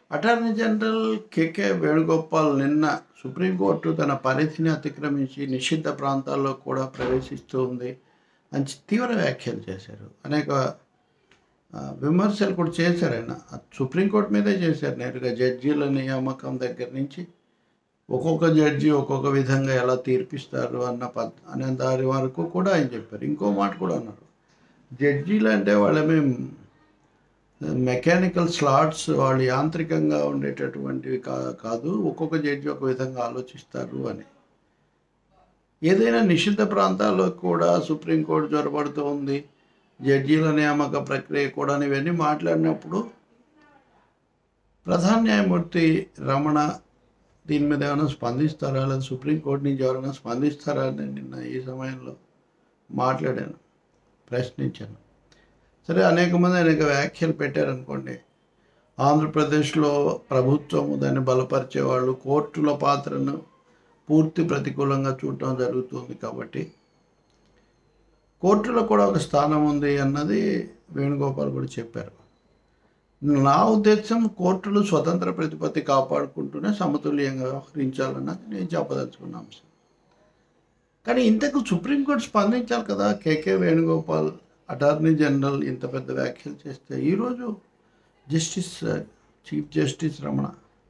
attorney general కేకే వేణుగోపాల్ నిన్న supreme court తన పరిధిని అతిక్రమించి నిషిద్ధ ప్రాంతాల్లో కూడా ప్రవేశిస్తూ ఉంది అని తీవ్ర వ్యాఖ్యలు చేశారు అనేక ఆ, విమర్శలు కూడా చేశారు ఆయన ఆ సుప్రీంకోర్టు మీదే చేశారు నేరుగా జడ్జీల నియామకం దగ్గర నుంచి ఒక్కొక్క జడ్జి ఒక్కొక్క విధంగా ఎలా తీర్పిస్తారు అన్న పద్ అనే దాని వరకు కూడా ఆయన చెప్పారు ఇంకో మాట కూడా అన్నారు జడ్జీలు అంటే వాళ్ళమే మెకానికల్ స్లాట్స్ వాళ్ళు యాంత్రికంగా ఉండేటటువంటివి కా కాదు ఒక్కొక్క జడ్జి ఒక విధంగా ఆలోచిస్తారు అని ఏదైనా నిషిద్ధ ప్రాంతాల్లో కూడా సుప్రీంకోర్టు జొరబడుతూ ఉంది జడ్జీల నియామక ప్రక్రియ కూడా ఇవన్నీ మాట్లాడినప్పుడు ప్రధాన న్యాయమూర్తి రమణ దీని మీద ఏమైనా స్పందిస్తారా లేదా సుప్రీంకోర్టు నుంచి ఎవరైనా స్పందిస్తారా అని నిన్న ఈ సమయంలో మాట్లాడాను ప్రశ్నించాను సరే అనేక మంది అనేక వ్యాఖ్యలు పెట్టారనుకోండి ఆంధ్రప్రదేశ్లో ప్రభుత్వం దాన్ని బలపరిచే వాళ్ళు కోర్టుల పాత్రను పూర్తి ప్రతికూలంగా చూడటం జరుగుతుంది కాబట్టి కోర్టులో కూడా ఒక స్థానం ఉంది అన్నది వేణుగోపాల్ కూడా చెప్పారు నా ఉద్దేశం కోర్టులు స్వతంత్ర ప్రతిపత్తి కాపాడుకుంటూనే సమతుల్యంగా వ్యవహరించాలన్నది నేను చెప్పదలుచుకున్న అంశం కానీ ఇంతకు సుప్రీంకోర్టు స్పందించాలి కదా కేకే వేణుగోపాల్ అటార్నీ జనరల్ ఇంత పెద్ద వ్యాఖ్యలు చేస్తే ఈరోజు జస్టిస్ చీఫ్ జస్టిస్ రమణ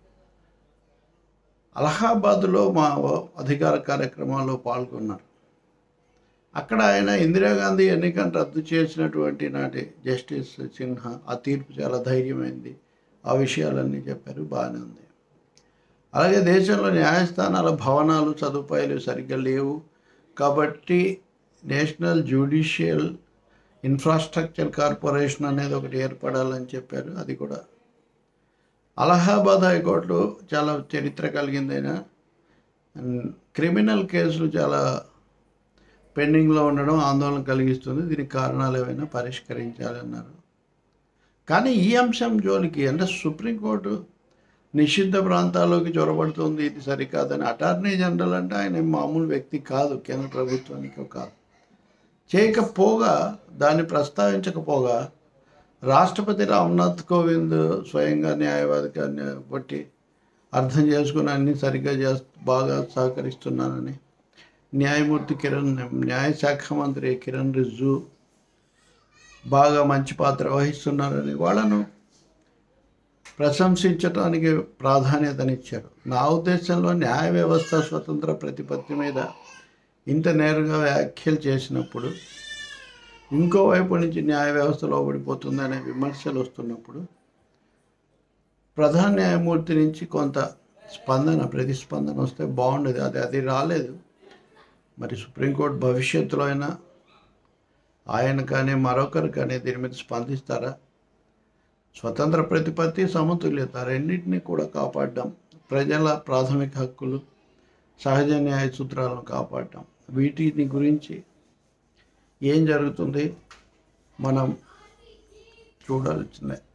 అలహాబాద్లో మా అధికార కార్యక్రమాల్లో పాల్గొన్నారు అక్కడ ఆయన ఇందిరాగాంధీ ఎన్నికను రద్దు చేసినటువంటి నాటి జస్టిస్ సిన్హా ఆ తీర్పు చాలా ధైర్యమైంది ఆ విషయాలన్నీ చెప్పారు బాగానే ఉంది అలాగే దేశంలో న్యాయస్థానాల భవనాలు సదుపాయాలు సరిగ్గా లేవు కాబట్టి నేషనల్ జ్యుడిషియల్ ఇన్ఫ్రాస్ట్రక్చర్ కార్పొరేషన్ అనేది ఒకటి ఏర్పడాలని చెప్పారు అది కూడా అలహాబాద్ హైకోర్టు చాలా చరిత్ర కలిగిందైనా క్రిమినల్ కేసులు చాలా పెండింగ్లో ఉండడం ఆందోళన కలిగిస్తుంది దీనికి కారణాలు ఏమైనా పరిష్కరించాలన్నారు కానీ ఈ అంశం జోలికి అంటే సుప్రీంకోర్టు నిషిద్ధ ప్రాంతాల్లోకి చొరబడుతుంది ఇది సరికాదని అటార్నీ జనరల్ అంటే ఆయన ఏం మామూలు వ్యక్తి కాదు కేంద్ర ప్రభుత్వానికి కాదు చేయకపోగా దాన్ని ప్రస్తావించకపోగా రాష్ట్రపతి రామ్నాథ్ కోవింద్ స్వయంగా న్యాయవాదికాన్ని బట్టి అర్థం చేసుకుని అన్ని సరిగ్గా చేస్తూ బాగా సహకరిస్తున్నానని న్యాయమూర్తి కిరణ్ న్యాయశాఖ మంత్రి కిరణ్ రిజ్జు బాగా మంచి పాత్ర వహిస్తున్నారని వాళ్ళను ప్రశంసించడానికి ప్రాధాన్యతనిచ్చారు నా ఉద్దేశంలో న్యాయ వ్యవస్థ స్వతంత్ర ప్రతిపత్తి మీద ఇంత నేరుగా వ్యాఖ్యలు చేసినప్పుడు ఇంకోవైపు నుంచి న్యాయ వ్యవస్థ లోబడిపోతుందనే విమర్శలు వస్తున్నప్పుడు ప్రధాన న్యాయమూర్తి నుంచి కొంత స్పందన ప్రతిస్పందన వస్తే బాగుండేది అది అది రాలేదు మరి సుప్రీంకోర్టు భవిష్యత్తులో అయినా ఆయన కానీ మరొకరు కానీ దీని మీద స్పందిస్తారా స్వతంత్ర ప్రతిపత్తి సమతుల్యత రెండింటినీ కూడా కాపాడడం ప్రజల ప్రాథమిక హక్కులు సహజ న్యాయ సూత్రాలను కాపాడటం వీటిని గురించి ఏం జరుగుతుంది మనం చూడాల్సిందే